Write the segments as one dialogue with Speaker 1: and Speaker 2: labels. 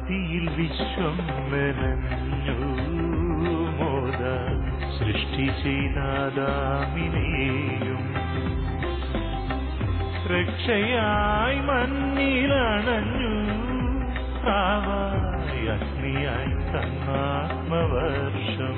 Speaker 1: ആദിയിൽ വിശ്വം മെനഞ്ഞു മോദ സൃഷ്ടി ചെയ്താദാമിനെയും രക്ഷയായി മണ്ണിലണഞ്ഞു പ്രാവായി അഗ്നിയായി തന്നാത്മവർഷം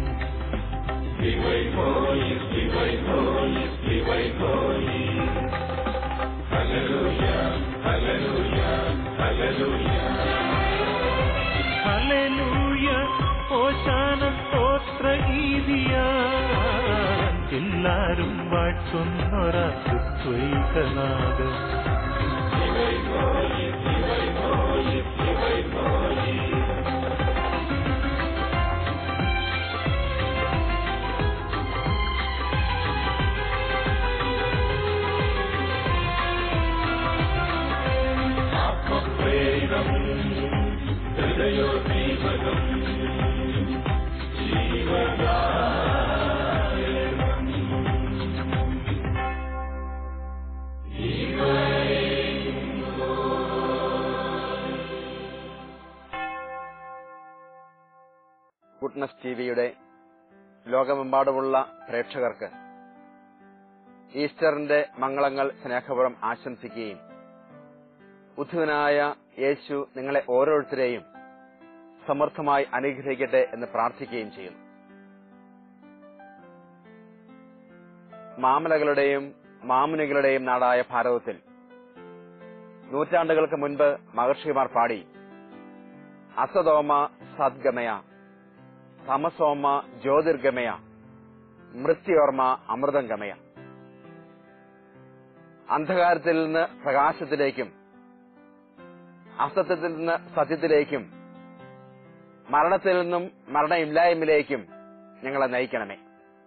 Speaker 1: ഹല്ലേലൂയ ഓശാന സ്തോത്ര ഗീതിയ എല്ലാരും വാഴ്ത്തുന്നൊരാ ക്രിസ്ത്വൈകനാഥം
Speaker 2: ഗുഡ്നസ് ടിവിയുടെ ലോകമെമ്പാടുമുള്ള പ്രേക്ഷകർക്ക് ഈസ്റ്ററിന്റെ മംഗളങ്ങൾ സ്നേഹപുരം ആശംസിക്കുകയും ഉദ്ധവനായ യേശു നിങ്ങളെ ഓരോരുത്തരെയും സമർത്ഥമായി അനുഗ്രഹിക്കട്ടെ എന്ന് പ്രാർത്ഥിക്കുകയും ചെയ്യുന്നു മാമലകളുടെയും മാമുനികളുടെയും നാടായ ഭാരതത്തിൽ നൂറ്റാണ്ടുകൾക്ക് മുൻപ് മഹർഷിമാർ പാടി അസതോമ സദ്ഗമയ തമസോമ ജ്യോതിർഗമയ മൃത്യോർമ അമൃതം ഗമയ അന്ധകാരത്തിൽ നിന്ന് പ്രകാശത്തിലേക്കും അസത്യത്തിൽ നിന്ന് സത്യത്തിലേക്കും മരണത്തിൽ നിന്നും മരണമില്ലായ്മയിലേക്കും ഞങ്ങളെ നയിക്കണമേ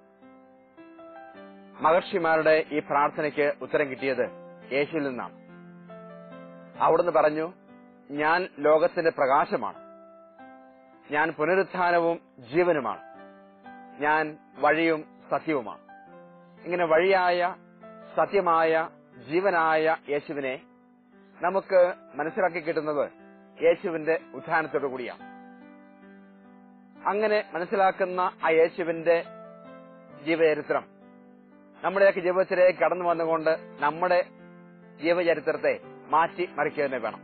Speaker 2: മഹർഷിമാരുടെ ഈ പ്രാർത്ഥനയ്ക്ക് ഉത്തരം കിട്ടിയത് യേശുവിൽ നിന്നാണ് അവിടുന്ന് പറഞ്ഞു ഞാൻ ലോകത്തിന്റെ പ്രകാശമാണ് ഞാൻ പുനരുത്ഥാനവും ജീവനുമാണ് ഞാൻ വഴിയും സത്യവുമാണ് ഇങ്ങനെ വഴിയായ സത്യമായ ജീവനായ യേശുവിനെ നമുക്ക് മനസ്സിലാക്കി കിട്ടുന്നത് യേശുവിന്റെ ഉത്ഥാനത്തോടു കൂടിയാണ് അങ്ങനെ മനസ്സിലാക്കുന്ന ആ യേശുവിന്റെ ജീവചരിത്രം നമ്മുടെയൊക്കെ ജീവിതത്തിലേക്ക് കടന്നു വന്നുകൊണ്ട് നമ്മുടെ ജീവചരിത്രത്തെ മാറ്റി മറിക്കുക തന്നെ വേണം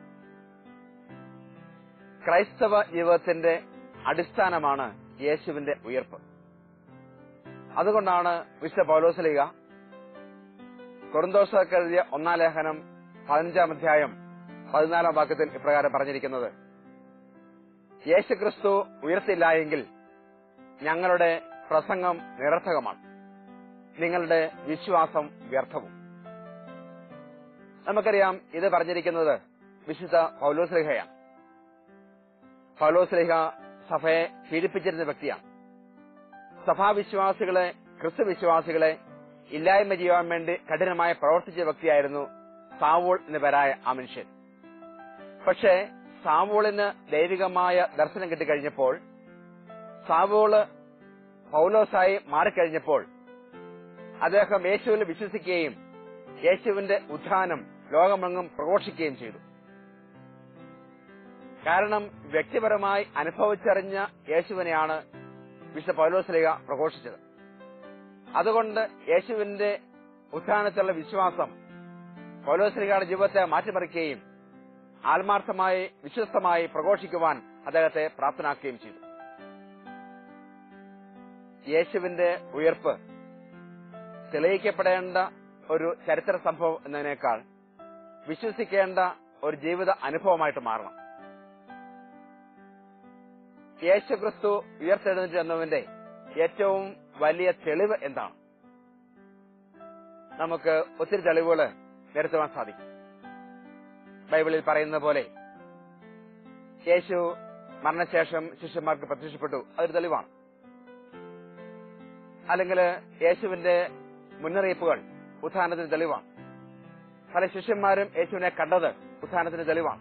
Speaker 2: ക്രൈസ്തവ ജീവിതത്തിന്റെ അടിസ്ഥാനമാണ് യേശുവിന്റെ ഉയർപ്പ് അതുകൊണ്ടാണ് വിശുദ്ധ പൗലോസ്ലിക കൊറിന്തോസർക്ക് എഴുതിയ ഒന്നാം ലേഖനം പതിനഞ്ചാം അധ്യായം പതിനാലാം വാക്യത്തിൽ ഇപ്രകാരം പറഞ്ഞിരിക്കുന്നത് യേശുക്രിസ്തു ഉയർത്തില്ല എങ്കിൽ ഞങ്ങളുടെ പ്രസംഗം നിരർത്ഥകമാണ് നിങ്ങളുടെ വിശ്വാസം വ്യർത്ഥവും നമുക്കറിയാം ഇത് പറഞ്ഞിരിക്കുന്നത് വിശുദ്ധ പൗലോസ്ലിഹയാണ് പൗലോസ്ലിഹ സഭയെ പീഡിപ്പിച്ചിരുന്ന വ്യക്തിയാണ് സഭാവിശ്വാസികളെ ക്രിസ്തുവിശ്വാസികളെ ഇല്ലായ്മ ചെയ്യാൻ വേണ്ടി കഠിനമായി പ്രവർത്തിച്ച വ്യക്തിയായിരുന്നു സാവൂൾ എന്ന് പേരായ ആ മനുഷ്യൻ പക്ഷേ സാവൂളിന് ദൈവികമായ ദർശനം കിട്ടിക്കഴിഞ്ഞപ്പോൾ സാവൂള് പൗലോസായി മാറിക്കഴിഞ്ഞപ്പോൾ അദ്ദേഹം യേശുവിൽ വിശ്വസിക്കുകയും യേശുവിന്റെ ഉത്ഥാനം ലോകമെങ്ങും പ്രഘോഷിക്കുകയും ചെയ്തു കാരണം വ്യക്തിപരമായി അനുഭവിച്ചറിഞ്ഞ യേശുവിനെയാണ് വിശുദ്ധ പൗലോസ്ലിക പ്രഘോഷിച്ചത് അതുകൊണ്ട് യേശുവിന്റെ ഉത്ഥാനത്തിലുള്ള വിശ്വാസം പൗലോസ്ലികയുടെ ജീവിതത്തെ മാറ്റിമറിക്കുകയും ആത്മാർത്ഥമായി വിശ്വസ്തമായി പ്രഘോഷിക്കുവാൻ അദ്ദേഹത്തെ പ്രാപ്തനാക്കുകയും ചെയ്തു യേശുവിന്റെ ഉയർപ്പ് തെളിയിക്കപ്പെടേണ്ട ഒരു ചരിത്ര സംഭവം എന്നതിനേക്കാൾ വിശ്വസിക്കേണ്ട ഒരു ജീവിത അനുഭവമായിട്ട് മാറണം യേശുക്രിസ്തു ഉയർത്തെഴുന്നേറ്റ് എന്നതിന്റെ ഏറ്റവും വലിയ തെളിവ് എന്താണ് നമുക്ക് ഒത്തിരി തെളിവുകൾ നിരത്തുവാൻ സാധിക്കും ബൈബിളിൽ പറയുന്ന പോലെ യേശു മരണശേഷം ശിഷ്യന്മാർക്ക് പ്രത്യക്ഷപ്പെട്ടു അതൊരു തെളിവാണ് അല്ലെങ്കിൽ യേശുവിന്റെ മുന്നറിയിപ്പുകൾ ഉത്ഥാനത്തിന് തെളിവാണ് പല ശിഷ്യന്മാരും യേശുവിനെ കണ്ടത് ഉത്ഥാനത്തിന് തെളിവാണ്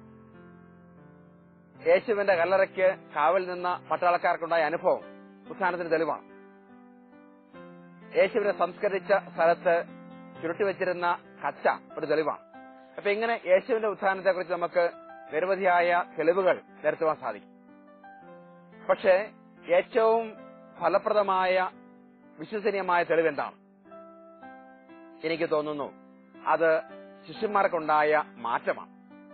Speaker 2: യേശുവിന്റെ കല്ലറയ്ക്ക് കാവൽ നിന്ന പട്ടാളക്കാർക്കുണ്ടായ അനുഭവം ഉത്ഥാനത്തിന് തെളിവാണ് യേശുവിനെ സംസ്കരിച്ച സ്ഥലത്ത് ചുരുട്ടിവെച്ചിരുന്ന കച്ച ഒരു തെളിവാണ് അപ്പൊ ഇങ്ങനെ യേശുവിന്റെ ഉത്ഥാനത്തെ കുറിച്ച് നമുക്ക് നിരവധിയായ തെളിവുകൾ നിരത്തുവാൻ സാധിക്കും പക്ഷേ ഏറ്റവും ഫലപ്രദമായ വിശ്വസനീയമായ തെളിവ് എന്താണ് എനിക്ക് തോന്നുന്നു അത് ശിഷ്യന്മാർക്കുണ്ടായ മാറ്റമാണ്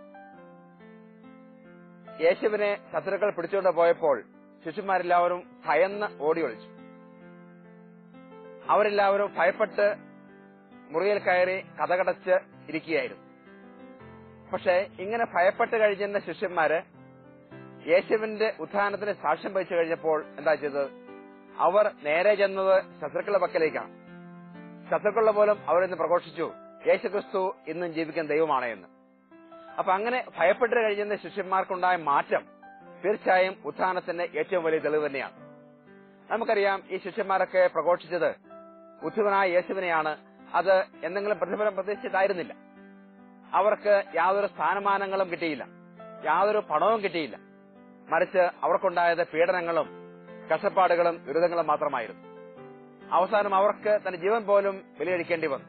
Speaker 2: യേശുവിനെ ശത്രുക്കൾ പിടിച്ചുകൊണ്ട് പോയപ്പോൾ ശിഷ്യന്മാരെല്ലാവരും ഭയന്ന് ഓടി ഒളിച്ചു അവരെല്ലാവരും ഭയപ്പെട്ട് മുറിയിൽ കയറി കഥകടച്ച് ഇരിക്കുകയായിരുന്നു പക്ഷെ ഇങ്ങനെ ഭയപ്പെട്ട് കഴിഞ്ഞിരുന്ന ശിഷ്യന്മാര് യേശുവിന്റെ ഉത്ഥാനത്തിന് സാക്ഷ്യം വഹിച്ചു കഴിഞ്ഞപ്പോൾ എന്താ ചെയ്തത് അവർ നേരെ ചെന്നത് ശത്രുക്കളുടെ പക്കലേക്കാണ് ശത്രുക്കളുടെ പോലും അവരിന്ന് പ്രഘോഷിച്ചു യേശുക്രിസ്തു ഇന്നും ജീവിക്കുന്ന ദൈവമാണ് എന്ന് അപ്പൊ അങ്ങനെ ഭയപ്പെട്ട് കഴിഞ്ഞിരുന്ന ശിഷ്യന്മാർക്കുണ്ടായ മാറ്റം തീർച്ചയായും ഉത്ഥാനത്തിന്റെ ഏറ്റവും വലിയ തെളിവ് തന്നെയാണ് നമുക്കറിയാം ഈ ശിഷ്യന്മാരൊക്കെ പ്രഘോഷിച്ചത് ഉദ്ധവനായ യേശുവിനെയാണ് അത് എന്തെങ്കിലും പ്രതിഫലം പ്രതീക്ഷിച്ചിട്ടായിരുന്നില്ല അവർക്ക് യാതൊരു സ്ഥാനമാനങ്ങളും കിട്ടിയില്ല യാതൊരു പണവും കിട്ടിയില്ല മറിച്ച് അവർക്കുണ്ടായത് പീഡനങ്ങളും കഷ്ടപ്പാടുകളും ദുരിതങ്ങളും മാത്രമായിരുന്നു അവസാനം അവർക്ക് തന്റെ ജീവൻ പോലും ബലികഴിക്കേണ്ടി വന്നു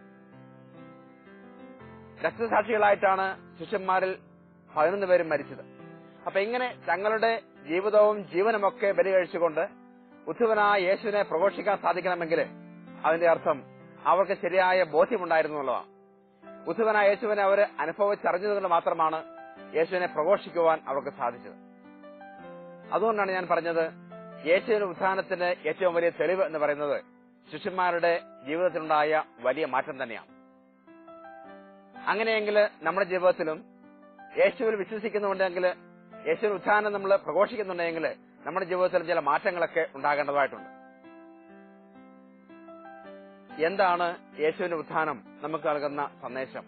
Speaker 2: രക്തസാക്ഷികളായിട്ടാണ് ശിഷ്യന്മാരിൽ പതിനൊന്ന് പേരും മരിച്ചത് അപ്പൊ ഇങ്ങനെ തങ്ങളുടെ ജീവിതവും ജീവനുമൊക്കെ ബലി കഴിച്ചുകൊണ്ട് ഉദ്ധവനായ യേശുവിനെ പ്രഘോഷിക്കാൻ സാധിക്കണമെങ്കിൽ അതിന്റെ അർത്ഥം അവർക്ക് ശരിയായ ബോധ്യമുണ്ടായിരുന്നു എന്നുള്ളതാണ് ഉദ്ധവനായ യേശുവിനെ അവർ അനുഭവിച്ചറിഞ്ഞതുകൊണ്ട് മാത്രമാണ് യേശുവിനെ പ്രഘോഷിക്കുവാൻ അവർക്ക് സാധിച്ചത് അതുകൊണ്ടാണ് ഞാൻ പറഞ്ഞത് യേശുവിന്റെ ഉത്ഥാനത്തിന് ഏറ്റവും വലിയ തെളിവ് എന്ന് പറയുന്നത് ശിഷ്യന്മാരുടെ ജീവിതത്തിലുണ്ടായ വലിയ മാറ്റം തന്നെയാണ് അങ്ങനെയെങ്കിൽ നമ്മുടെ ജീവിതത്തിലും യേശുവിൽ വിശ്വസിക്കുന്നുണ്ടെങ്കിൽ യേശുവിന്റെ ഉത്ഥാനം നമ്മൾ പ്രഘോഷിക്കുന്നുണ്ടെങ്കിൽ നമ്മുടെ ജീവിതത്തിൽ ചില മാറ്റങ്ങളൊക്കെ ഉണ്ടാകേണ്ടതായിട്ടുണ്ട് എന്താണ് യേശുവിന്റെ ഉത്ഥാനം നമുക്ക് നൽകുന്ന സന്ദേശം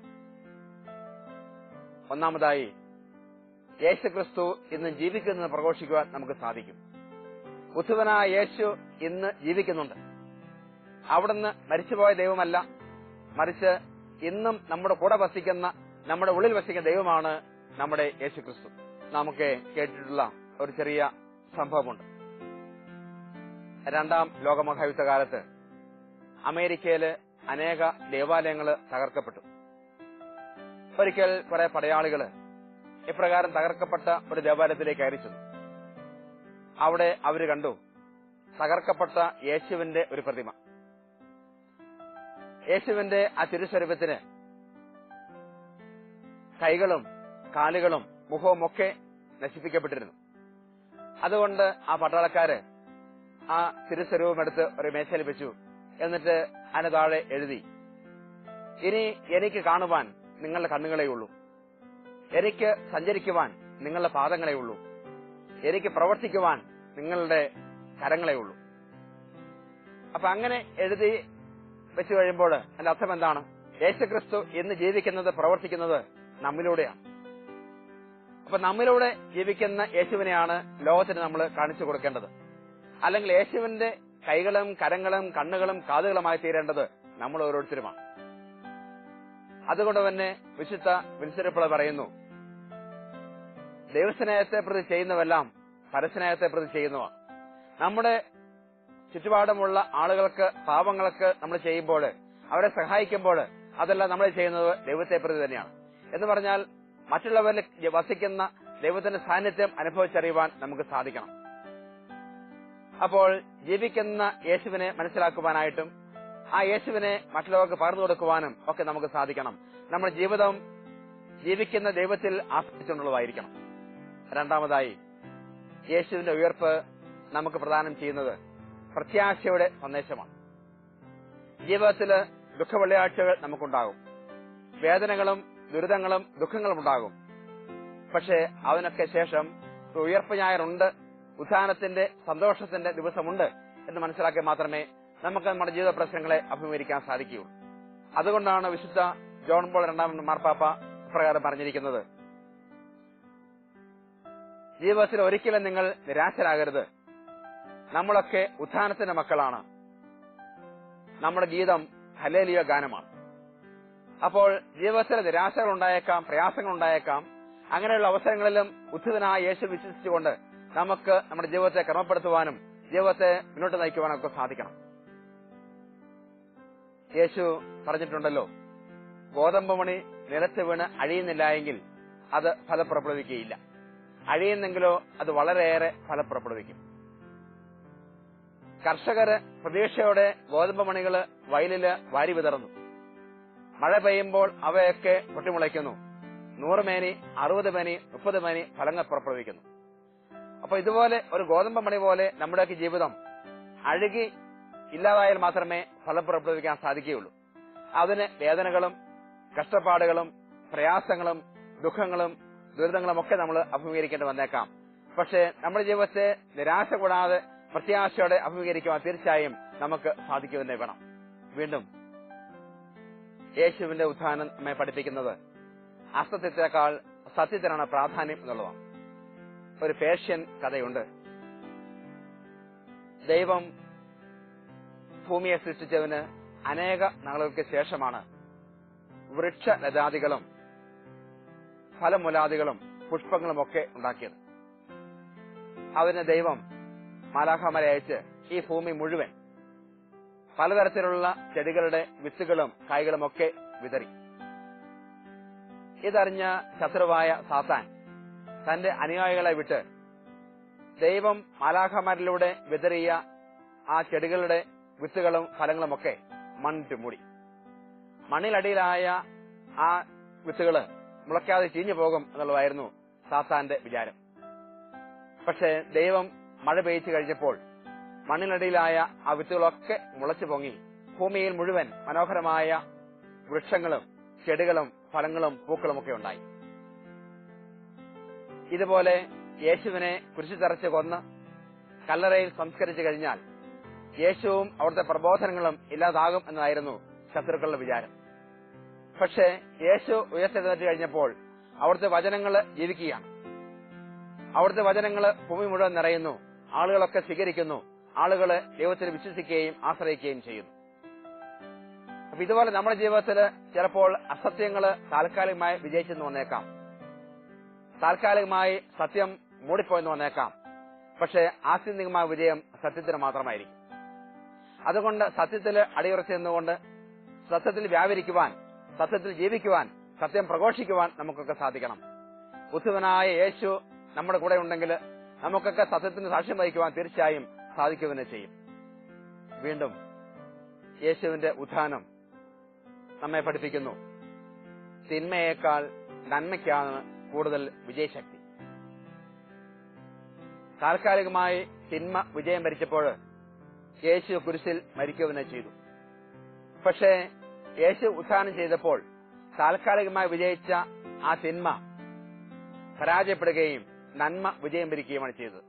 Speaker 2: ഒന്നാമതായി യേശു ക്രിസ്തു ഇന്ന് ജീവിക്കുന്നത് പ്രഘോഷിക്കുവാൻ നമുക്ക് സാധിക്കും ഉത്ഥവനായ യേശു ഇന്ന് ജീവിക്കുന്നുണ്ട് അവിടുന്ന് മരിച്ചുപോയ ദൈവമല്ല മറിച്ച് ഇന്നും നമ്മുടെ കൂടെ വസിക്കുന്ന നമ്മുടെ ഉള്ളിൽ വസിക്കുന്ന ദൈവമാണ് നമ്മുടെ യേശു ക്രിസ്തു നമുക്ക് കേട്ടിട്ടുള്ള ഒരു ചെറിയ സംഭവമുണ്ട് രണ്ടാം ലോകമഹായുദ്ധ കാലത്ത് അമേരിക്കയില് അനേക ദേവാലയങ്ങൾ തകർക്കപ്പെട്ടു ഒരിക്കൽ കുറെ പടയാളികള് ഇപ്രകാരം തകർക്കപ്പെട്ട ഒരു ദേവാലയത്തിലേക്ക് കയറി ചെന്നു അവിടെ അവര് കണ്ടു തകർക്കപ്പെട്ട യേശുവിന്റെ ഒരു പ്രതിമ യേശുവിന്റെ ആ തിരുസ്വരൂപത്തിന് കൈകളും കാലുകളും മുഖവും ഒക്കെ നശിപ്പിക്കപ്പെട്ടിരുന്നു അതുകൊണ്ട് ആ പട്ടാളക്കാര് ആ തിരുസ്വരൂപം എടുത്ത് ഒരു മേശയിൽ വെച്ചു എന്നിട്ട് അതിന് താഴെ എഴുതി ഇനി എനിക്ക് കാണുവാൻ നിങ്ങളുടെ കണ്ണുകളേ ഉള്ളൂ എനിക്ക് സഞ്ചരിക്കുവാൻ നിങ്ങളുടെ പാദങ്ങളേ ഉള്ളൂ എനിക്ക് പ്രവർത്തിക്കുവാൻ നിങ്ങളുടെ കരങ്ങളേ ഉള്ളൂ അപ്പൊ അങ്ങനെ എഴുതി വെച്ചു കഴിയുമ്പോൾ അതിന്റെ അർത്ഥം എന്താണ് യേശുക്രിസ്തു ഇന്ന് ജീവിക്കുന്നത് പ്രവർത്തിക്കുന്നത് നമ്മിലൂടെയാണ് അപ്പൊ നമ്മിലൂടെ ജീവിക്കുന്ന യേശുവിനെയാണ് ലോകത്തിന് നമ്മൾ കാണിച്ചു കൊടുക്കേണ്ടത് അല്ലെങ്കിൽ യേശുവിന്റെ കൈകളും കരങ്ങളും കണ്ണുകളും കാതുകളുമായി തീരേണ്ടത് നമ്മൾ ഓരോരുത്തരുമാണ് അതുകൊണ്ട് തന്നെ വിശുദ്ധ വിൻസരപ്പിള പറയുന്നു ദൈവസ്നേഹത്തെ പ്രതി ചെയ്യുന്നവെല്ലാം പരസ്നേഹത്തെ പ്രതി ചെയ്യുന്നതാണ് നമ്മുടെ ചുറ്റുപാടുമുള്ള ആളുകൾക്ക് പാവങ്ങൾക്ക് നമ്മൾ ചെയ്യുമ്പോൾ അവരെ സഹായിക്കുമ്പോൾ അതെല്ലാം നമ്മൾ ചെയ്യുന്നത് ദൈവത്തെ പ്രതി തന്നെയാണ് എന്ന് പറഞ്ഞാൽ മറ്റുള്ളവരിൽ വസിക്കുന്ന ദൈവത്തിന്റെ സാന്നിധ്യം അനുഭവിച്ചറിയുവാൻ നമുക്ക് സാധിക്കണം അപ്പോൾ ജീവിക്കുന്ന യേശുവിനെ മനസ്സിലാക്കുവാനായിട്ടും ആ യേശുവിനെ മറ്റുള്ളവർക്ക് പകർന്നു കൊടുക്കുവാനും ഒക്കെ നമുക്ക് സാധിക്കണം നമ്മുടെ ജീവിതം ജീവിക്കുന്ന ദൈവത്തിൽ ആശ്രയിച്ചുകൊണ്ടുള്ളതായിരിക്കണം രണ്ടാമതായി യേശുവിന്റെ ഉയർപ്പ് നമുക്ക് പ്രദാനം ചെയ്യുന്നത് പ്രത്യാശയുടെ സന്ദേശമാണ് ജീവിതത്തില് ദുഃഖവെള്ളിയാഴ്ചകൾ നമുക്കുണ്ടാകും വേദനകളും ദുരിതങ്ങളും ദുഃഖങ്ങളും ഉണ്ടാകും പക്ഷേ അതിനൊക്കെ ശേഷം ഒരു ഉയർപ്പ് ഞായറുണ്ട് ഉത്ഥാനത്തിന്റെ സന്തോഷത്തിന്റെ ദിവസമുണ്ട് എന്ന് മനസ്സിലാക്കി മാത്രമേ നമുക്ക് നമ്മുടെ ജീവിത പ്രശ്നങ്ങളെ അഭിമുഖീകരിക്കാൻ സാധിക്കുകയുള്ളൂ അതുകൊണ്ടാണ് വിശുദ്ധ ജോൺ പോൾ രണ്ടാം മാർപ്പാപ്പ പ്രകാരം പറഞ്ഞിരിക്കുന്നത് ജീവിതത്തിൽ ഒരിക്കലും നിങ്ങൾ നിരാശരാകരുത് നമ്മളൊക്കെ ഉത്ഥാനത്തിന്റെ മക്കളാണ് നമ്മുടെ ഗീതം ഹലേലിയ ഗാനമാണ് അപ്പോൾ ജീവിതത്തിൽ നിരാശകൾ ഉണ്ടായേക്കാം പ്രയാസങ്ങൾ ഉണ്ടായേക്കാം അങ്ങനെയുള്ള അവസരങ്ങളിലും ഉദ്ധിതനായ യേശു വിശ്വസിച്ചുകൊണ്ട് നമുക്ക് നമ്മുടെ ജീവിതത്തെ ക്രമപ്പെടുത്തുവാനും ജീവിതത്തെ മുന്നോട്ട് നയിക്കുവാനും ഒക്കെ സാധിക്കണം യേശു പറഞ്ഞിട്ടുണ്ടല്ലോ ഗോതമ്പ് മണി നിലത്ത് വീണ് അഴിയുന്നില്ല എങ്കിൽ അത് ഫലപ്രപ്രവിക്കുകയില്ല അഴിയുന്നെങ്കിലോ അത് വളരെയേറെ ഫലപ്രപ്രവിക്കും കർഷകര് പ്രതീക്ഷയോടെ ഗോതമ്പ് മണികള് വയലില് വാരി വിതറുന്നു മഴ പെയ്യുമ്പോൾ അവയൊക്കെ പൊട്ടിമുളയ്ക്കുന്നു നൂറ് മേനി അറുപത് മേനി മുപ്പത് മേനി ഫലങ്ങൾ പുറപ്പെടുവിക്കുന്നു അപ്പൊ ഇതുപോലെ ഒരു ഗോതമ്പ് മണി പോലെ നമ്മുടെയൊക്കെ ജീവിതം അഴുകി ഇല്ലാതായാൽ മാത്രമേ ഫലം പുറപ്പെടുവിക്കാൻ സാധിക്കുകയുള്ളൂ അതിന് വേദനകളും കഷ്ടപ്പാടുകളും പ്രയാസങ്ങളും ദുഃഖങ്ങളും ദുരിതങ്ങളും ഒക്കെ നമ്മൾ അഭിമുഖീകരിക്കേണ്ടി വന്നേക്കാം പക്ഷേ നമ്മുടെ ജീവിതത്തെ നിരാശ കൂടാതെ പ്രത്യാശയോടെ അഭിമുഖീകരിക്കുവാൻ തീർച്ചയായും നമുക്ക് സാധിക്കുമെന്നേ വേണം വീണ്ടും യേശുവിന്റെ ഉത്ഥാനം നമ്മെ പഠിപ്പിക്കുന്നത് അസത്യത്തെക്കാൾ സത്യത്തിനാണ് പ്രാധാന്യം എന്നുള്ളതാണ് ഒരു പേർഷ്യൻ കഥയുണ്ട് ദൈവം ഭൂമിയെ സൃഷ്ടിച്ചതിന് അനേക നാളുകൾക്ക് ശേഷമാണ് വൃക്ഷലതാദികളും ഫലമുലാദികളും പുഷ്പങ്ങളും ഒക്കെ ഉണ്ടാക്കിയത് അതിന് ദൈവം മാലാഖമാരെ അയച്ച് ഈ ഭൂമി മുഴുവൻ പലതരത്തിലുള്ള ചെടികളുടെ വിത്തുകളും കായ്കളും ഒക്കെ വിതറി ഇതറിഞ്ഞ ശത്രുവായ സാത്താൻ തന്റെ അനുയായികളെ വിട്ട് ദൈവം മാലാഖമാരിലൂടെ വിതറിയ ആ ചെടികളുടെ വിത്തുകളും ഫലങ്ങളും ഒക്കെ മണ്ണിട്ട് മൂടി മണ്ണിലടിയിലായ ആ വിത്തുകള് മുളയ്ക്കാതെ ചീഞ്ഞു പോകും എന്നുള്ളതായിരുന്നു സാത്താന്റെ വിചാരം പക്ഷേ ദൈവം മഴ പെയ്ച്ചു കഴിഞ്ഞപ്പോൾ മണ്ണിനടിയിലായ ആ വിത്തുകളൊക്കെ മുളച്ചു പൊങ്ങി ഭൂമിയിൽ മുഴുവൻ മനോഹരമായ വൃക്ഷങ്ങളും ചെടികളും ഫലങ്ങളും പൂക്കളും ഒക്കെ ഉണ്ടായി ഇതുപോലെ യേശുവിനെ കുരിശു തറച്ച് കൊന്ന് കല്ലറയിൽ സംസ്കരിച്ചു കഴിഞ്ഞാൽ യേശുവും അവിടുത്തെ പ്രബോധനങ്ങളും ഇല്ലാതാകും എന്നായിരുന്നു ശത്രുക്കളുടെ വിചാരം പക്ഷേ യേശു ഉയർത്തെഴുന്നേറ്റ് കഴിഞ്ഞപ്പോൾ അവിടുത്തെ വചനങ്ങൾ ജീവിക്കുകയാണ് അവിടുത്തെ വചനങ്ങൾ ഭൂമി മുഴുവൻ നിറയുന്നു ആളുകളൊക്കെ സ്വീകരിക്കുന്നു ആളുകള് ദൈവത്തിൽ വിശ്വസിക്കുകയും ആശ്രയിക്കുകയും ചെയ്യുന്നു അപ്പൊ ഇതുപോലെ നമ്മുടെ ജീവിതത്തിൽ ചിലപ്പോൾ അസത്യങ്ങള് താൽക്കാലികമായി വിജയിച്ചെന്ന് വന്നേക്കാം താൽക്കാലികമായി സത്യം മൂടിപ്പോയെന്ന് വന്നേക്കാം പക്ഷേ ആത്യന്തികമായ വിജയം സത്യത്തിന് മാത്രമായിരിക്കും അതുകൊണ്ട് സത്യത്തിൽ അടിയുറച്ചു നിന്നുകൊണ്ട് സത്യത്തിൽ വ്യാപരിക്കുവാൻ സത്യത്തിൽ ജീവിക്കുവാൻ സത്യം പ്രഘോഷിക്കുവാൻ നമുക്കൊക്കെ സാധിക്കണം ബുദ്ധിവനായ യേശു നമ്മുടെ കൂടെ ഉണ്ടെങ്കിൽ നമുക്കൊക്കെ സത്യത്തിന് സാക്ഷ്യം വഹിക്കുവാൻ തീർച്ചയായും സാധിക്കുമെന്ന് ചെയ്യും വീണ്ടും യേശുവിന്റെ ഉത്ഥാനം നമ്മെ പഠിപ്പിക്കുന്നു തിന്മയേക്കാൾ നന്മയ്ക്കാണ് കൂടുതൽ വിജയശക്തി താൽക്കാലികമായി തിന്മ വിജയം ഭരിച്ചപ്പോൾ യേശു കുരിശിൽ മരിക്കുവനെ ചെയ്തു പക്ഷേ യേശു ഉത്ഥാനം ചെയ്തപ്പോൾ താൽക്കാലികമായി വിജയിച്ച ആ തിന്മ പരാജയപ്പെടുകയും നന്മ വിജയം ഭരിക്കുകയുമാണ് ചെയ്തത്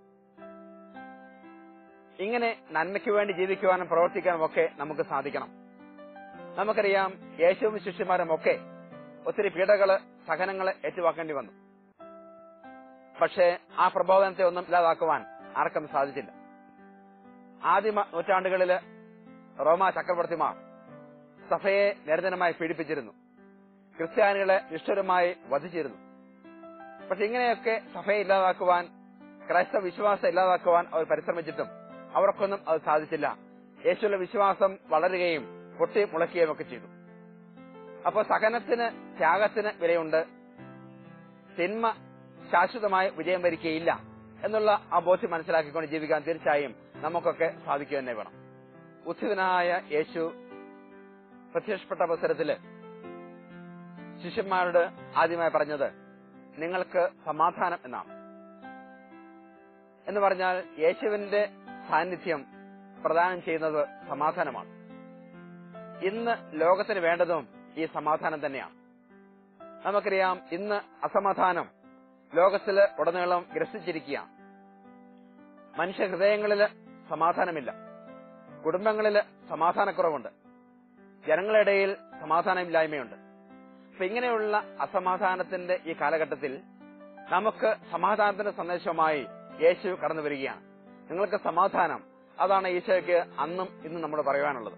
Speaker 2: ഇങ്ങനെ നന്മയ്ക്ക് വേണ്ടി ജീവിക്കുവാനും പ്രവർത്തിക്കാനും ഒക്കെ നമുക്ക് സാധിക്കണം നമുക്കറിയാം യേശുവും ശിഷ്യന്മാരും ഒക്കെ ഒത്തിരി പീഡകള് സഹനങ്ങള് ഏറ്റുവാക്കേണ്ടി വന്നു പക്ഷേ ആ പ്രബോധനത്തെ ഒന്നും ഇല്ലാതാക്കുവാൻ ആർക്കും സാധിച്ചില്ല ആദ്യ നൂറ്റാണ്ടുകളില് റോമ ചക്രവർത്തിമാർ സഭയെ നിരന്തരമായി പീഡിപ്പിച്ചിരുന്നു ക്രിസ്ത്യാനികളെ നിഷ്ഠുരമായി വധിച്ചിരുന്നു പക്ഷെ ഇങ്ങനെയൊക്കെ സഭയെ ഇല്ലാതാക്കുവാൻ ക്രൈസ്തവ വിശ്വാസം ഇല്ലാതാക്കുവാൻ അവർ പരിശ്രമിച്ചിട്ടും അവർക്കൊന്നും അത് സാധിച്ചില്ല യേശുവിന്റെ വിശ്വാസം വളരുകയും പൊട്ടി മുളയ്ക്കുകയും ഒക്കെ ചെയ്തു അപ്പൊ സഹനത്തിന് ത്യാഗത്തിന് വിലയുണ്ട് തിന്മ ശാശ്വതമായി വിജയം വരിക്കുകയില്ല എന്നുള്ള ആ ബോധ്യം മനസ്സിലാക്കിക്കൊണ്ട് ജീവിക്കാൻ തീർച്ചയായും നമുക്കൊക്കെ സാധിക്കുക തന്നെ വേണം ഉത്ഥിതനായ യേശു പ്രത്യക്ഷപ്പെട്ട അവസരത്തില് ശിഷ്യന്മാരോട് ആദ്യമായി പറഞ്ഞത് നിങ്ങൾക്ക് സമാധാനം എന്നാണ് എന്ന് പറഞ്ഞാൽ യേശുവിന്റെ സാന്നിധ്യം പ്രദാനം ചെയ്യുന്നത് സമാധാനമാണ് ഇന്ന് ലോകത്തിന് വേണ്ടതും ഈ സമാധാനം തന്നെയാണ് നമുക്കറിയാം ഇന്ന് അസമാധാനം ലോകത്തില് ഉടനീളം ഗ്രസിച്ചിരിക്കുകയാണ് മനുഷ്യ ഹൃദയങ്ങളില് സമാധാനമില്ല കുടുംബങ്ങളില് സമാധാനക്കുറവുണ്ട് ജനങ്ങളിടയിൽ സമാധാനമില്ലായ്മയുണ്ട് അപ്പൊ ഇങ്ങനെയുള്ള അസമാധാനത്തിന്റെ ഈ കാലഘട്ടത്തിൽ നമുക്ക് സമാധാനത്തിന്റെ സന്ദേശവുമായി യേശു കടന്നു വരികയാണ് നിങ്ങൾക്ക് സമാധാനം അതാണ് ഈശോയ്ക്ക് അന്നും ഇന്നും നമ്മൾ പറയുവാനുള്ളത്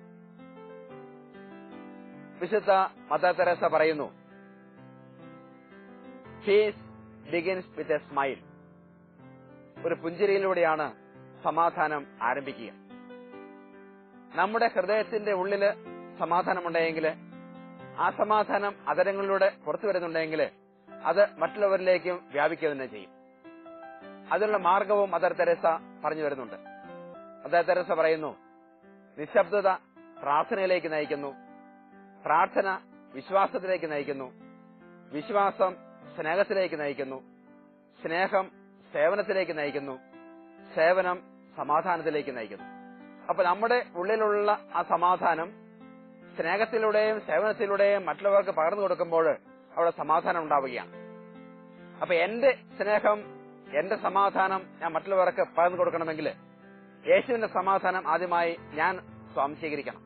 Speaker 2: വിശുദ്ധ മദർ തെരേസ പറയുന്നു peace begins with a smile ഒരു പുഞ്ചിരിയിലൂടെയാണ് സമാധാനം ആരംഭിക്കുക നമ്മുടെ ഹൃദയത്തിന്റെ ഉള്ളില് സമാധാനമുണ്ടെങ്കിൽ ആ സമാധാനം അതരങ്ങളിലൂടെ പുറത്തു വരുന്നുണ്ടെങ്കിൽ അത് മറ്റുള്ളവരിലേക്കും വ്യാപിക്കുക തന്നെ ചെയ്യും അതിനുള്ള മാർഗവും മദർ തെരേസ പറഞ്ഞു വരുന്നുണ്ട് മദർ തെരേസ പറയുന്നു നിശബ്ദത പ്രാർത്ഥനയിലേക്ക് നയിക്കുന്നു പ്രാർത്ഥന വിശ്വാസത്തിലേക്ക് നയിക്കുന്നു വിശ്വാസം സ്നേഹത്തിലേക്ക് നയിക്കുന്നു സ്നേഹം സേവനത്തിലേക്ക് നയിക്കുന്നു സേവനം സമാധാനത്തിലേക്ക് നയിക്കുന്നു അപ്പൊ നമ്മുടെ ഉള്ളിലുള്ള ആ സമാധാനം സ്നേഹത്തിലൂടെയും സേവനത്തിലൂടെയും മറ്റുള്ളവർക്ക് പകർന്നു കൊടുക്കുമ്പോൾ അവിടെ സമാധാനം ഉണ്ടാവുകയാണ് അപ്പൊ എന്റെ സ്നേഹം എന്റെ സമാധാനം ഞാൻ മറ്റുള്ളവർക്ക് പകർന്നു കൊടുക്കണമെങ്കിൽ യേശുവിന്റെ സമാധാനം ആദ്യമായി ഞാൻ സ്വാംശീകരിക്കണം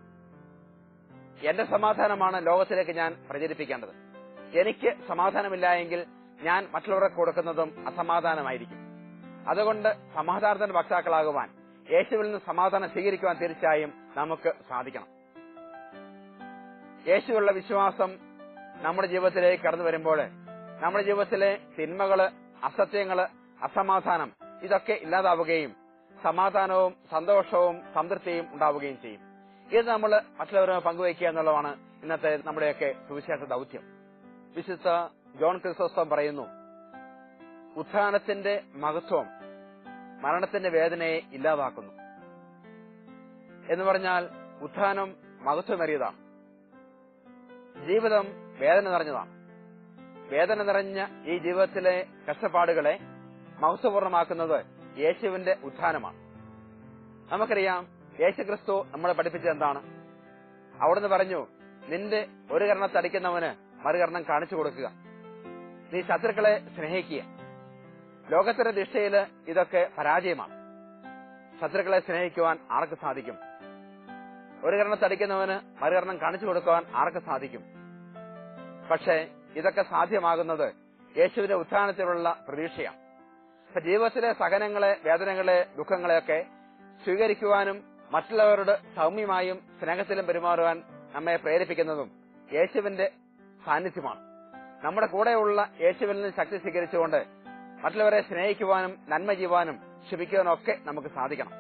Speaker 2: എന്റെ സമാധാനമാണ് ലോകത്തിലേക്ക് ഞാൻ പ്രചരിപ്പിക്കേണ്ടത് എനിക്ക് സമാധാനമില്ല എങ്കിൽ ഞാൻ മറ്റുള്ളവർക്ക് കൊടുക്കുന്നതും അസമാധാനമായിരിക്കും അതുകൊണ്ട് സമാധാനത്തിന്റെ വക്താക്കളാകുവാൻ യേശുവിൽ നിന്ന് സമാധാനം സ്വീകരിക്കുവാൻ തീർച്ചയായും നമുക്ക് സാധിക്കണം യേശുവുള്ള വിശ്വാസം നമ്മുടെ ജീവിതത്തിലേക്ക് കടന്നു വരുമ്പോൾ നമ്മുടെ ജീവിതത്തിലെ തിന്മകള് അസത്യങ്ങള് അസമാധാനം ഇതൊക്കെ ഇല്ലാതാവുകയും സമാധാനവും സന്തോഷവും സംതൃപ്തിയും ഉണ്ടാവുകയും ചെയ്യും ഇത് നമ്മൾ മറ്റുള്ളവരുമായി പങ്കുവയ്ക്കുക എന്നുള്ളതാണ് ഇന്നത്തെ നമ്മുടെയൊക്കെ സുവിശേഷ ദൗത്യം വിശുദ്ധ ജോൺ ക്രിസോസ്റ്റം പറയുന്നു ഉത്ഥാനത്തിന്റെ മഹത്വം മരണത്തിന്റെ വേദനയെ ഇല്ലാതാക്കുന്നു എന്ന് പറഞ്ഞാൽ ഉത്ഥാനം മഹത്വമേറിയതാണ് ജീവിതം വേദന നിറഞ്ഞതാണ് വേദന നിറഞ്ഞ ഈ ജീവിതത്തിലെ കഷ്ടപ്പാടുകളെ മഹത്വപൂർണ്ണമാക്കുന്നത് യേശുവിന്റെ ഉത്ഥാനമാണ് നമുക്കറിയാം യേശുക്രിസ്തു നമ്മളെ പഠിപ്പിച്ചത് എന്താണ് അവിടുന്ന് പറഞ്ഞു നിന്റെ ഒരു കരണത്തടിക്കുന്നവന് മറുകരണം കാണിച്ചു കൊടുക്കുക നീ ശത്രുക്കളെ സ്നേഹിക്കുക ലോകത്തിന്റെ ദിശയിൽ ഇതൊക്കെ പരാജയമാണ് ശത്രുക്കളെ സ്നേഹിക്കുവാൻ ആർക്ക് സാധിക്കും ഒരു കരണത്തടിക്കുന്നവന് മറുകരണം കാണിച്ചു കൊടുക്കുവാൻ ആർക്ക് സാധിക്കും പക്ഷേ ഇതൊക്കെ സാധ്യമാകുന്നത് യേശുവിന്റെ ഉത്ഥാനത്തിലുള്ള പ്രതീക്ഷയാണ് അപ്പൊ ജീവിതത്തിലെ സഹനങ്ങളെ വേദനകളെ ദുഃഖങ്ങളെയൊക്കെ സ്വീകരിക്കുവാനും മറ്റുള്ളവരോട് സൗമ്യമായും സ്നേഹത്തിലും പെരുമാറുവാൻ നമ്മെ പ്രേരിപ്പിക്കുന്നതും യേശുവിന്റെ സാന്നിധ്യമാണ് നമ്മുടെ കൂടെയുള്ള യേശുവിൽ നിന്ന് ശക്തി സ്വീകരിച്ചുകൊണ്ട് മറ്റുള്ളവരെ സ്നേഹിക്കുവാനും നന്മ ചെയ്യുവാനും ക്ഷമിക്കുവാനും ഒക്കെ നമുക്ക് സാധിക്കണം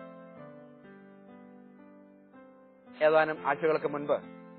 Speaker 2: ഏതാനും ആഴ്ചകൾക്ക് മുൻപ്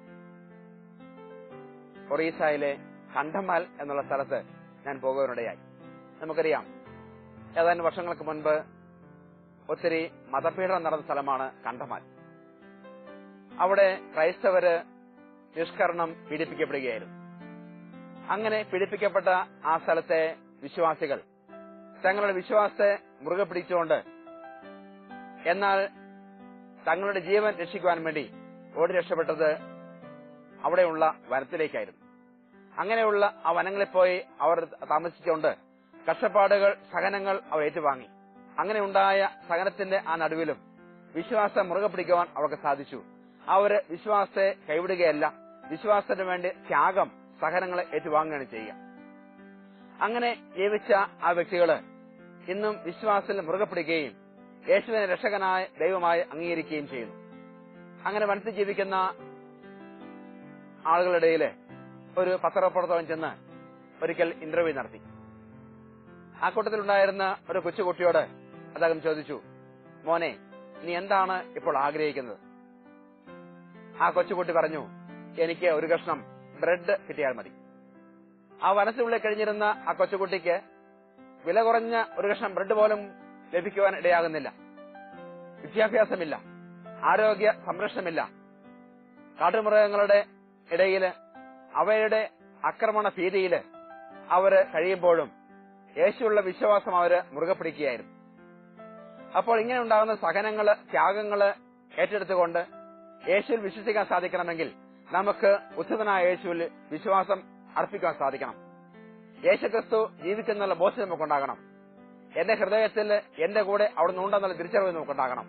Speaker 2: ഒറീസയിലെ കണ്ടമാൽ എന്നുള്ള സ്ഥലത്ത് ഞാൻ പോകുവാനിടയായി നമുക്കറിയാം ഏതാനും വർഷങ്ങൾക്ക് മുൻപ് ഒത്തിരി മതപീഡനം നടന്ന സ്ഥലമാണ് കണ്ടമാൽ അവിടെ ക്രൈസ്തവര് നിഷ്കരണം പീഡിപ്പിക്കപ്പെടുകയായിരുന്നു അങ്ങനെ പീഡിപ്പിക്കപ്പെട്ട ആ സ്ഥലത്തെ വിശ്വാസികൾ തങ്ങളുടെ വിശ്വാസത്തെ മുറുകെ പിടിച്ചുകൊണ്ട് എന്നാൽ തങ്ങളുടെ ജീവൻ രക്ഷിക്കുവാൻ വേണ്ടി ഓടി രക്ഷപ്പെട്ടത് അവിടെയുള്ള വനത്തിലേക്കായിരുന്നു അങ്ങനെയുള്ള ആ വനങ്ങളിൽ പോയി അവർ താമസിച്ചുകൊണ്ട് കഷ്ടപ്പാടുകൾ സഹനങ്ങൾ അവർ ഏറ്റുവാങ്ങി അങ്ങനെ ഉണ്ടായ സഹനത്തിന്റെ ആ നടുവിലും വിശ്വാസം മുറുകെ പിടിക്കുവാൻ അവർക്ക് സാധിച്ചു അവര് വിശ്വാസത്തെ കൈവിടുകയല്ല വിശ്വാസത്തിന് വേണ്ടി ത്യാഗം സഹനങ്ങളെ ഏറ്റുവാങ്ങുകയാണ് ചെയ്യുക അങ്ങനെ ജീവിച്ച ആ വ്യക്തികള് ഇന്നും വിശ്വാസത്തിൽ മുറുകെ പിടിക്കുകയും യേശുവിനെ രക്ഷകനായ ദൈവമായി അംഗീകരിക്കുകയും ചെയ്യുന്നു അങ്ങനെ വനത്തിൽ ജീവിക്കുന്ന ആളുകളുടെ ഇടയില് ഒരു പത്രപ്രവർത്തകൻ ചെന്ന് ഒരിക്കൽ ഇന്റർവ്യൂ നടത്തി ആ കൂട്ടത്തിലുണ്ടായിരുന്ന ഒരു കൊച്ചുകുട്ടിയോട് അദ്ദേഹം ചോദിച്ചു മോനെ നീ എന്താണ് ഇപ്പോൾ ആഗ്രഹിക്കുന്നത് ആ കൊച്ചുകുട്ടി പറഞ്ഞു എനിക്ക് ഒരു കഷ്ണം ബ്രെഡ് കിട്ടിയാൽ മതി ആ വനത്തിനുള്ളിൽ കഴിഞ്ഞിരുന്ന ആ കൊച്ചുകുട്ടിക്ക് വില കുറഞ്ഞ ഒരു കഷ്ണം ബ്രെഡ് പോലും ലഭിക്കുവാൻ ഇടയാകുന്നില്ല വിദ്യാഭ്യാസമില്ല ആരോഗ്യ സംരക്ഷണമില്ല കാട്ടുമൃഗങ്ങളുടെ ഇടയില് അവയുടെ ആക്രമണ ഭീതിയില് അവര് കഴിയുമ്പോഴും യേശുള്ള വിശ്വാസം അവര് മുറുകെ പിടിക്കുകയായിരുന്നു അപ്പോൾ ഇങ്ങനെ ഉണ്ടാകുന്ന സഹനങ്ങള് ത്യാഗങ്ങള് ഏറ്റെടുത്തുകൊണ്ട് യേശുവിൽ വിശ്വസിക്കാൻ സാധിക്കണമെങ്കിൽ നമുക്ക് ഉച്ചതനായ യേശുവിൽ വിശ്വാസം അർപ്പിക്കാൻ സാധിക്കണം യേശുക്രിസ്തു ജീവിക്കുന്നുള്ള ബോധ്യം നമുക്കുണ്ടാകണം എന്റെ ഹൃദയത്തിൽ എന്റെ കൂടെ അവിടുന്ന് ഉണ്ടെന്നുള്ള തിരിച്ചറിവ് നമുക്കുണ്ടാകണം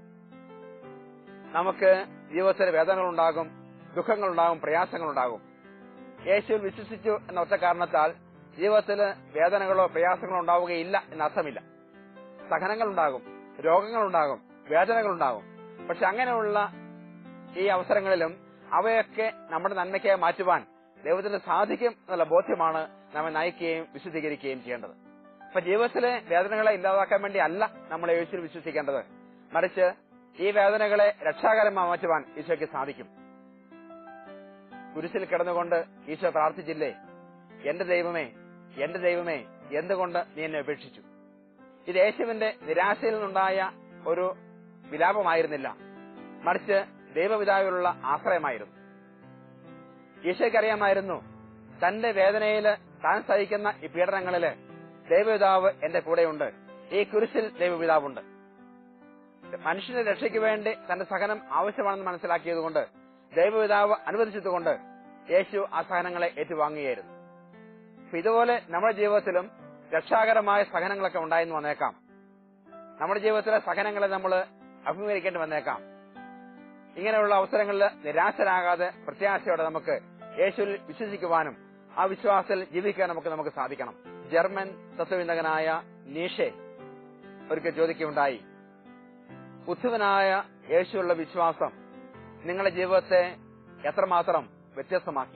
Speaker 2: നമുക്ക് ജീവിതത്തിൽ വേദനകളുണ്ടാകും ദുഃഖങ്ങളുണ്ടാകും പ്രയാസങ്ങളുണ്ടാകും യേശുവിൽ വിശ്വസിച്ചു എന്ന ഒറ്റ കാരണത്താൽ ജീവിതത്തിൽ വേദനകളോ പ്രയാസങ്ങളോ ഉണ്ടാവുകയില്ല എന്ന അർത്ഥമില്ല സഹനങ്ങളുണ്ടാകും രോഗങ്ങളുണ്ടാകും വേദനകളുണ്ടാകും പക്ഷെ അങ്ങനെയുള്ള ഈ അവസരങ്ങളിലും അവയൊക്കെ നമ്മുടെ നന്മയ്ക്കായി മാറ്റുവാൻ ദൈവത്തിന് സാധിക്കും എന്നുള്ള ബോധ്യമാണ് നമ്മെ നയിക്കുകയും വിശുദ്ധീകരിക്കുകയും ചെയ്യേണ്ടത് അപ്പൊ ജീവിതത്തിലെ വേദനകളെ ഇല്ലാതാക്കാൻ വേണ്ടി അല്ല നമ്മൾ യേശുവിൽ വിശ്വസിക്കേണ്ടത് മറിച്ച് ഈ വേദനകളെ രക്ഷാകരമായി മാറ്റുവാൻ ഈശോയ്ക്ക് സാധിക്കും കുരിശിൽ കിടന്നുകൊണ്ട് ഈശോ പ്രാർത്ഥിച്ചില്ലേ എന്റെ ദൈവമേ എന്റെ ദൈവമേ എന്തുകൊണ്ട് നീ എന്നെ ഉപേക്ഷിച്ചു ഇത് യേശുവിന്റെ നിരാശയിൽ നിന്നുണ്ടായ ഒരു വിലാപമായിരുന്നില്ല മറിച്ച് ദൈവപിതാവിലുള്ള ആശ്രയമായിരുന്നു ഈശോയ്ക്ക് അറിയാമായിരുന്നു തന്റെ വേദനയില് താൻ സഹിക്കുന്ന ഈ പീഡനങ്ങളില് ദൈവപിതാവ് എന്റെ കൂടെയുണ്ട് ഈ കുരിശിൽ ദൈവപിതാവുണ്ട് മനുഷ്യന്റെ രക്ഷയ്ക്ക് വേണ്ടി തന്റെ സഹനം ആവശ്യമാണെന്ന് മനസ്സിലാക്കിയതുകൊണ്ട് ദൈവപിതാവ് അനുവദിച്ചതുകൊണ്ട് യേശു ആ സഹനങ്ങളെ ഏറ്റുവാങ്ങുകയായിരുന്നു അപ്പൊ ഇതുപോലെ നമ്മുടെ ജീവിതത്തിലും രക്ഷാകരമായ സഹനങ്ങളൊക്കെ ഉണ്ടായെന്ന് വന്നേക്കാം നമ്മുടെ ജീവിതത്തിലെ സഹനങ്ങളെ നമ്മൾ അഭിമുഖീകരിക്കേണ്ടി വന്നേക്കാം ഇങ്ങനെയുള്ള അവസരങ്ങളിൽ നിരാശരാകാതെ പ്രത്യാശയോടെ നമുക്ക് യേശുവിൽ വിശ്വസിക്കുവാനും ആ വിശ്വാസത്തിൽ ജീവിക്കാൻ നമുക്ക് നമുക്ക് സാധിക്കണം ജർമ്മൻ തത്വചിന്തകനായ നീഷെ ഒരിക്കൽ ചോദിക്കുകയുണ്ടായി ബുദ്ധിവനായ യേശുള്ള വിശ്വാസം നിങ്ങളുടെ ജീവിതത്തെ എത്രമാത്രം വ്യത്യസ്തമാക്കി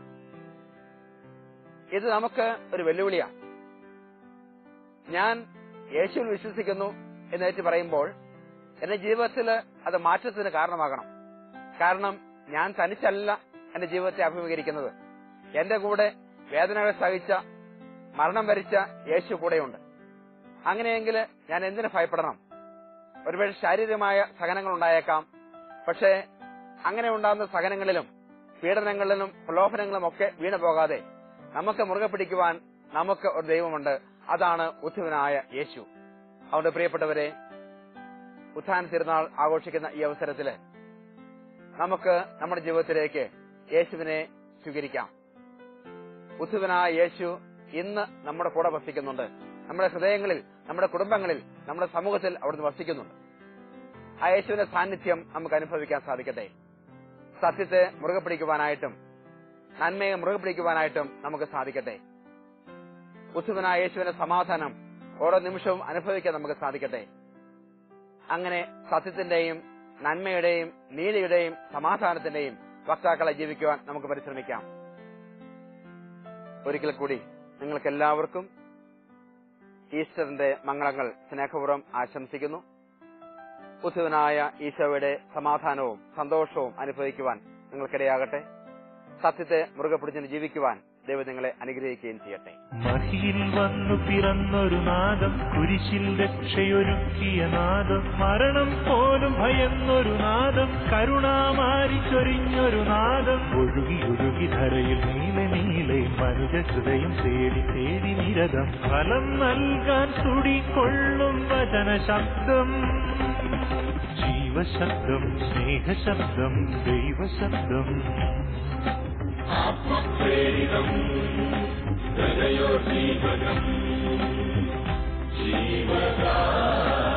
Speaker 2: ഇത് നമുക്ക് ഒരു വെല്ലുവിളിയാണ് ഞാൻ യേശുവിൽ വിശ്വസിക്കുന്നു എന്ന് ഏറ്റു പറയുമ്പോൾ എന്റെ ജീവിതത്തിൽ അത് മാറ്റത്തിന് കാരണമാകണം കാരണം ഞാൻ തനിച്ചല്ല എന്റെ ജീവിതത്തെ അഭിമുഖീകരിക്കുന്നത് എന്റെ കൂടെ വേദനകൾ സഹിച്ച മരണം വരിച്ച യേശു കൂടെയുണ്ട് അങ്ങനെയെങ്കിൽ ഞാൻ എന്തിനു ഭയപ്പെടണം ഒരുപക്ഷെ ശാരീരികമായ സഹനങ്ങൾ ഉണ്ടായേക്കാം പക്ഷേ അങ്ങനെ ഉണ്ടാകുന്ന സഹനങ്ങളിലും പീഡനങ്ങളിലും പ്രലോഭനങ്ങളും ഒക്കെ വീണു പോകാതെ നമുക്ക് മുറുകെ പിടിക്കുവാൻ നമുക്ക് ഒരു ദൈവമുണ്ട് അതാണ് ഉദ്ധവനായ യേശു അതുകൊണ്ട് പ്രിയപ്പെട്ടവരെ ഉത്ഥാന തിരുനാൾ ആഘോഷിക്കുന്ന ഈ അവസരത്തില് നമുക്ക് നമ്മുടെ ജീവിതത്തിലേക്ക് യേശുവിനെ സ്വീകരിക്കാം ഉദ്ധവനായ യേശു ഇന്ന് നമ്മുടെ കൂടെ വസിക്കുന്നുണ്ട് നമ്മുടെ ഹൃദയങ്ങളിൽ നമ്മുടെ കുടുംബങ്ങളിൽ നമ്മുടെ സമൂഹത്തിൽ അവിടുന്ന് വസിക്കുന്നുണ്ട് ആ യേശുവിന്റെ സാന്നിധ്യം നമുക്ക് അനുഭവിക്കാൻ സാധിക്കട്ടെ സത്യത്തെ മുറുകെ പിടിക്കുവാനായിട്ടും നന്മയെ മുറുകെ പിടിക്കുവാനായിട്ടും നമുക്ക് സാധിക്കട്ടെ ഉദ്ധവനായ യേശുവിന്റെ സമാധാനം ഓരോ നിമിഷവും അനുഭവിക്കാൻ നമുക്ക് സാധിക്കട്ടെ അങ്ങനെ സത്യത്തിന്റെയും നന്മയുടെയും നീതിയുടെയും സമാധാനത്തിന്റെയും വക്താക്കളെ ജീവിക്കുവാൻ നമുക്ക് പരിശ്രമിക്കാം ഒരിക്കൽ കൂടി നിങ്ങൾക്ക് എല്ലാവർക്കും ഈസ്റ്ററിന്റെ മംഗളങ്ങൾ സ്നേഹപൂർവ്വം ആശംസിക്കുന്നു ഉദ്ധവനായ ഈശോയുടെ സമാധാനവും സന്തോഷവും അനുഭവിക്കുവാൻ നിങ്ങൾക്കിടയാകട്ടെ സത്യത്തെ മുറുകെ പിടിച്ച് ജീവിക്കുവാൻ ദൈവം നിങ്ങളെ അനുഗ്രഹിക്കുകയും ചെയ്യട്ടെ
Speaker 1: മഹിയിൽ വന്നു പിറന്നൊരു നാദം കുരിശിൽ രക്ഷയൊരുക്കിയ നാദം മരണം പോലും ഭയന്നൊരു നാദം കരുണാമാരി ചൊരിഞ്ഞൊരു നാദം ഒഴുകി ഒഴുകി ധരയിൽ നീല നീലെ മനുജ ഹൃദയം തേടി തേടി നിരതം ഫലം നൽകാൻ തുടികൊള്ളും വചന ശബ്ദം ജീവശബ്ദം സ്നേഹശബ്ദം ദൈവശബ്ദം
Speaker 3: ആത്മപ്രേരിതം ഹൃദയോജീവനം ജീവദാ